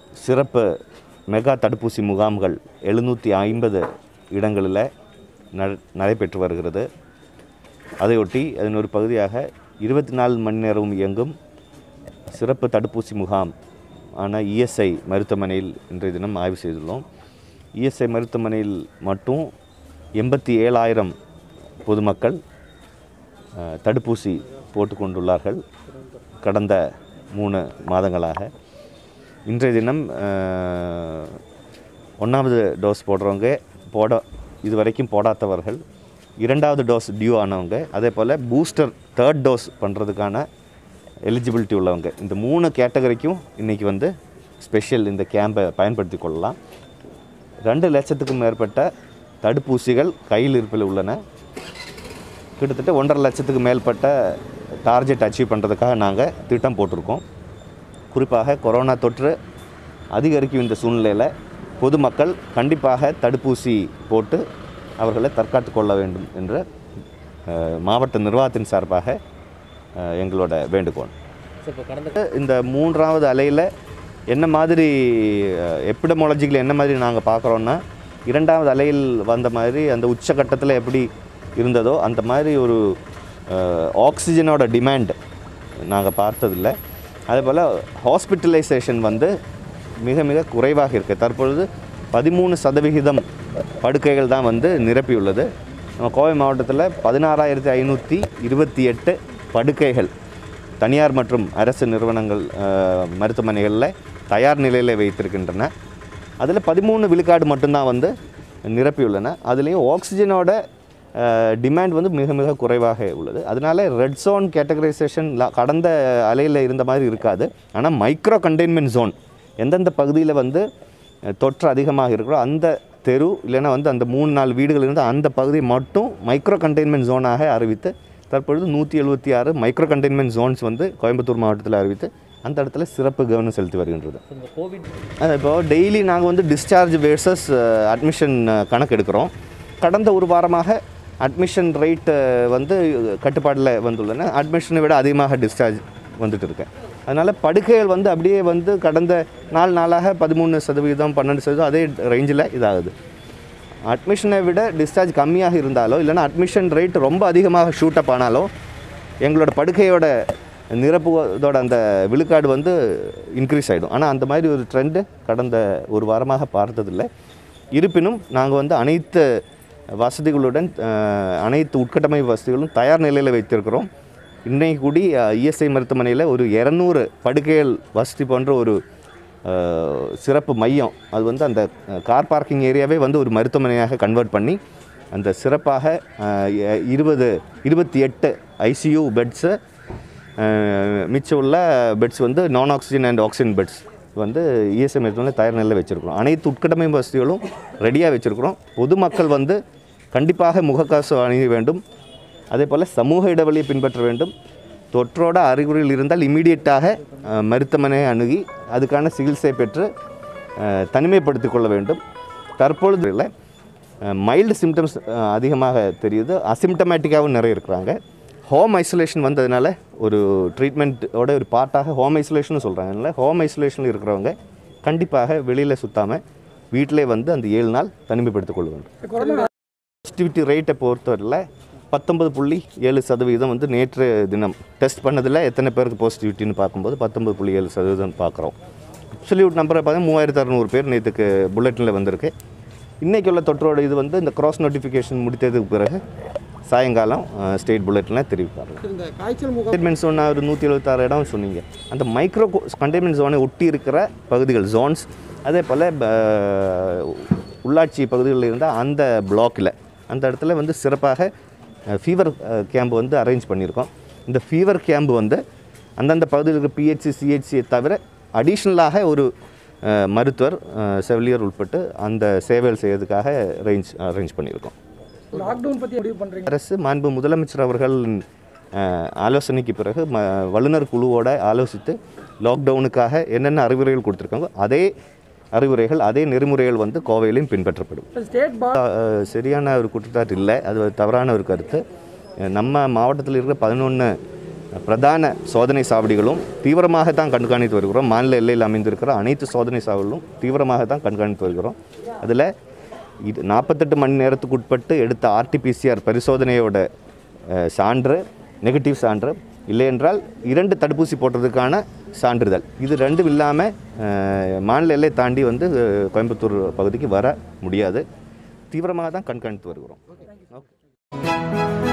சிறப்பு மெகா தடுப்பூசி முகாம்கள் எழுநூற்றி ஐம்பது இடங்களில் நட நடைபெற்று வருகிறது அதையொட்டி அதன் ஒரு பகுதியாக இருபத்தி நாலு மணி நேரமும் இயங்கும் சிறப்பு தடுப்பூசி முகாம் ஆன இஎஸ்ஐ மருத்துவமனையில் இன்றைய தினம் ஆய்வு செய்துள்ளோம் இஎஸ்ஐ மருத்துவமனையில் மட்டும் எண்பத்தி ஏழாயிரம் பொதுமக்கள் அஹ், தடுப்பூசி போட்டுக்கொண்டுள்ளார்கள் கடந்த மூணு மாதங்களாக இன்றைய தினம் அஹ், ஒன்றாவது டோஸ் போடுறவங்க போட இது வரைக்கும் போடாதவர்கள் இரண்டாவது டோஸ் டியூ ஆனவங்க அதே போல் பூஸ்டர் தேர்ட் டோஸ் பண்ணுறதுக்கான எலிஜிபிலிட்டி உள்ளவங்க இந்த மூணு கேட்டகரிக்கும் இன்றைக்கி வந்து ஸ்பெஷல் இந்த கேம்பை பயன்படுத்தி கொள்ளலாம் ரெண்டு லட்சத்துக்கும் மேற்பட்ட தடுப்பூசிகள் கையில் இருப்பில் உள்ளன கிட்டத்தட்ட ஒன்றரை லட்சத்துக்கு மேற்பட்ட டார்கெட் அச்சீவ் பண்ணுறதுக்காக நாங்கள் திட்டம் போட்டிருக்கோம் குறிப்பாக கொரோனா தொற்று அதிகரிக்கும் இந்த சூழ்நிலையில் பொதுமக்கள் கண்டிப்பாக தடுப்பூசி போட்டு அவர்களை தற்காத்து கொள்ள வேண்டும் என்ற அஹ், மாவட்ட நிர்வாகத்தின் சார்பாக அஹ், எங்களோட வேண்டுகோள் சார் இப்போ கடந்த இந்த மூன்றாவது அலையில் என்ன மாதிரி எப்பிடமாலஜிக்கில் என்ன மாதிரி நாங்கள் பார்க்குறோன்னா இரண்டாவது அலையில் வந்த மாதிரி அந்த உச்சகட்டத்தில் எப்படி இருந்ததோ அந்த மாதிரி ஒரு ஆக்சிஜனோட டிமாண்ட் நாங்கள் பார்த்ததில்ல அதே போல் ஹாஸ்பிட்டலைசேஷன் வந்து மிக மிக குறைவாக இருக்குது தற்பொழுது பதிமூணு சதவிகிதம் படுக்கைகள் தான் வந்து நிரப்பியுள்ளது நம்ம கோவை மாவட்டத்தில் பதினாறாயிரத்தி ஐநூற்றி இருபத்தி எட்டு படுக்கைகள் தனியார் மற்றும் அரசு நிறுவனங்கள் அஹ், மருத்துவமனைகளில் தயார் நிலையில் வைத்திருக்கின்றன அதில் பதிமூணு விழுக்காடு மட்டும்தான் வந்து நிரப்பியுள்ளன அதுலேயும் ஆக்சிஜனோட டிமாண்ட் வந்து மிக மிக குறைவாக உள்ளது அதனால ரெட் ஜோன் கேட்டகரைசேஷன் கடந்த அலையில் இருந்த மாதிரி இருக்காது ஆனால் மைக்ரோ கண்டெய்ன்மெண்ட் ஜோன் எந்தெந்த பகுதியில் வந்து அஹ், தொற்று அதிகமாக இருக்கிறோ அந்த தெரு இல்லைன்னா வந்து அந்த மூணு நாலு வீடுகள் இருந்து அந்த பகுதி மட்டும் மைக்ரோ கண்டெய்ன்மெண்ட் ஜோனாக அறிவித்து தற்பொழுது நூற்றி எழுபத்தி ஆறு மைக்ரோ கண்டெய்ன்மெண்ட் ஜோன்ஸ் வந்து கோயம்புத்தூர் மாவட்டத்தில் அறிவித்து அந்த இடத்துல சிறப்பு கவனம் செலுத்தி வருகின்றது இந்த கோவிட் அது இப்போ டெய்லி நாங்கள் வந்து டிஸ்சார்ஜ் வேர்சஸ் அட்மிஷன் கணக்கு எடுக்கிறோம் கடந்த ஒரு வாரமாக அட்மிஷன் ரேட் வந்து கட்டுப்பாட்டில் வந்துள்ளன அட்மிஷனை விட அதிகமாக டிஸ்சார்ஜ் வந்துட்டு இருக்கேன் அதனால் படுக்கைகள் வந்து அப்படியே வந்து கடந்த நாலு நாளாக பதிமூணு சதவீதம் பன்னெண்டு சதவீதம் அதே ரேஞ்சில் இதாகுது அட்மிஷனை விட டிஸ்சார்ஜ் கம்மியாக இருந்தாலோ இல்லைன்னா அட்மிஷன் ரேட் ரொம்ப அதிகமாக ஷூட் அப் ஆனாலோ எங்களோட படுக்கையோட நிரப்புவதோட அந்த விழுக்காடு வந்து இன்க்ரீஸ் ஆகிடும் ஆனால் அந்த மாதிரி ஒரு ட்ரெண்டு கடந்த ஒரு வாரமாக பார்த்ததில்லை இருப்பினும் நாங்கள் வந்து அனைத்து வசதிகளுடன் அஹ், அனைத்து உட்கட்டமைப்பு வசதிகளும் தயார் நிலையில் வைத்திருக்கிறோம் இன்னைக்கு கூடி இஎஸ்ஐ மருத்துவமனையில் ஒரு இரநூறு படுக்கைகள் வசதி போன்ற ஒரு அஹ், சிறப்பு மையம் அது வந்து அந்த அஹ், கார் பார்க்கிங் ஏரியாவே வந்து ஒரு மருத்துவமனையாக கன்வெர்ட் பண்ணி அந்த சிறப்பாக அஹ், எ- இருபது இருபத்தி எட்டு ஐசியூ பெட்ஸு மிச்சம் உள்ள பெட்ஸ் வந்து நான் ஆக்சிஜன் அண்ட் ஆக்சிஜன் பெட்ஸ் வந்து இஎஸ்ஐ மருத்துவமனை தயார் நிலையில் வச்சுருக்கிறோம் அனைத்து உட்கட்டமைப்பு வசதிகளும் ரெடியாக வச்சுருக்கிறோம் பொதுமக்கள் வந்து கண்டிப்பாக முகக்கவசம் அணிய வேண்டும் அதே போல் சமூக இடைவெளியை பின்பற்ற வேண்டும் தொற்றோட அறிகுறிகள் இருந்தால் இமீடியட்டாக மருத்துவமனையை அணுகி அதுக்கான சிகிச்சை பெற்று அஹ், தனிமைப்படுத்திக் கொள்ள வேண்டும் தற்பொழுது இல்லை மைல்டு சிம்டம்ஸ் அதிகமாக தெரியுது அசிம்டமேட்டிக்காகவும் நிறைய இருக்கிறாங்க ஹோம் ஐசோலேஷன் வந்ததுனால ஒரு ட்ரீட்மெண்ட்டோட ஒரு பார்ட்டாக ஹோம் ஐசோலேஷன் சொல்கிறாங்க அதனால் ஹோம் ஐசோலேஷனில் இருக்கிறவங்க கண்டிப்பாக வெளியில் சுத்தாமல் வீட்டிலே வந்து அந்த ஏழு நாள் தனிமைப்படுத்திக் கொள்ள வேண்டும் பாசிட்டிவிட்டி ரேட்டை பொறுத்தவரையில் பத்தொன்பது புள்ளி ஏழு சதவீதம் வந்து நேற்று தினம் டெஸ்ட் பண்ணதில் எத்தனை பேருக்கு பாசிட்டிவிட்டின்னு பார்க்கும்போது பத்தொன்பது புள்ளி ஏழு சதவீதம் பார்க்குறோம் அப்சல்யூட் நம்பரை பார்த்தா மூவாயிரத்து அறநூறு பேர் நேற்றுக்கு புல்லட்டினில் வந்திருக்கு இன்றைக்கி உள்ள தொற்றோட இது வந்து இந்த கிராஸ் நோட்டிஃபிகேஷன் முடித்ததுக்கு பிறகு சாயங்காலம் ஸ்டேட் புல்லட்டினில் தெரிவிப்பார்கள் இந்த காய்ச்சல் முகாம் கண்டெய்ன்மெண்ட் ஜோன் ஒரு நூற்றி எழுபத்தாறு இடம் சொன்னீங்க அந்த மைக்ரோ கண்டெய்ன்மெண்ட் ஜோனை ஒட்டி இருக்கிற பகுதிகள் ஜோன்ஸ் அதே போல் உள்ளாட்சி பகுதிகளில் இருந்தால் அந்த பிளாக்கில் அந்த இடத்துல வந்து சிறப்பாக ஃபீவர் கேம்ப் வந்து அரேஞ்ச் பண்ணியிருக்கோம் இந்த ஃபீவர் கேம்ப் வந்து அந்தந்த பகுதியில் இருக்கிற பிஹெச்சி சிஹெச்சியை தவிர அடிஷ்னலாக ஒரு அஹ், மருத்துவர் அஹ், செவிலியர் உட்பட்டு அந்த சேவைகள் செய்யறதுக்காக அரேஞ்ச் அரேஞ்ச் பண்ணியிருக்கோம் லாக்டவுன் பற்றி முடிவு பண்ணுறீங்க அரசு மாண்பு முதலமைச்சர் அவர்கள் அஹ், ஆலோசனைக்கு பிறகு ம வல்லுநர் குழுவோட ஆலோசித்து லாக்டவுனுக்காக என்னென்ன அறிவுரைகள் கொடுத்துருக்காங்க அதே அறிவுரைகள் அதே நெறிமுறைகள் வந்து கோவையிலையும் பின்பற்றப்படும் ஸ்டேட் பா அஹ், சரியான ஒரு குற்றச்சாட்டு இல்லை அது ஒரு தவறான ஒரு கருத்து அஹ், நம்ம மாவட்டத்தில் இருக்கிற பதினொன்று பிரதான சோதனை சாவடிகளும் தீவிரமாக தான் கண்காணித்து வருகிறோம் மாநில எல்லையில் அமைந்திருக்கிற அனைத்து சோதனை சாவடிகளும் தீவிரமாக தான் கண்காணித்து வருகிறோம் அதில் இது நாற்பத்தெட்டு மணி நேரத்துக்கு உட்பட்டு எடுத்த ஆர்டிபிசிஆர் பரிசோதனையோட அஹ், சான்று நெகட்டிவ் சான்று இல்லை என்றால் இரண்டு தடுப்பூசி போட்டதுக்கான சான்றிதழ் இது ரெண்டும் இல்லாமல் மாநில எல்லை தாண்டி வந்து அஹ், கோயம்புத்தூர் பகுதிக்கு வர முடியாது தீவிரமாக தான் கண்காணித்து வருகிறோம் ஓகே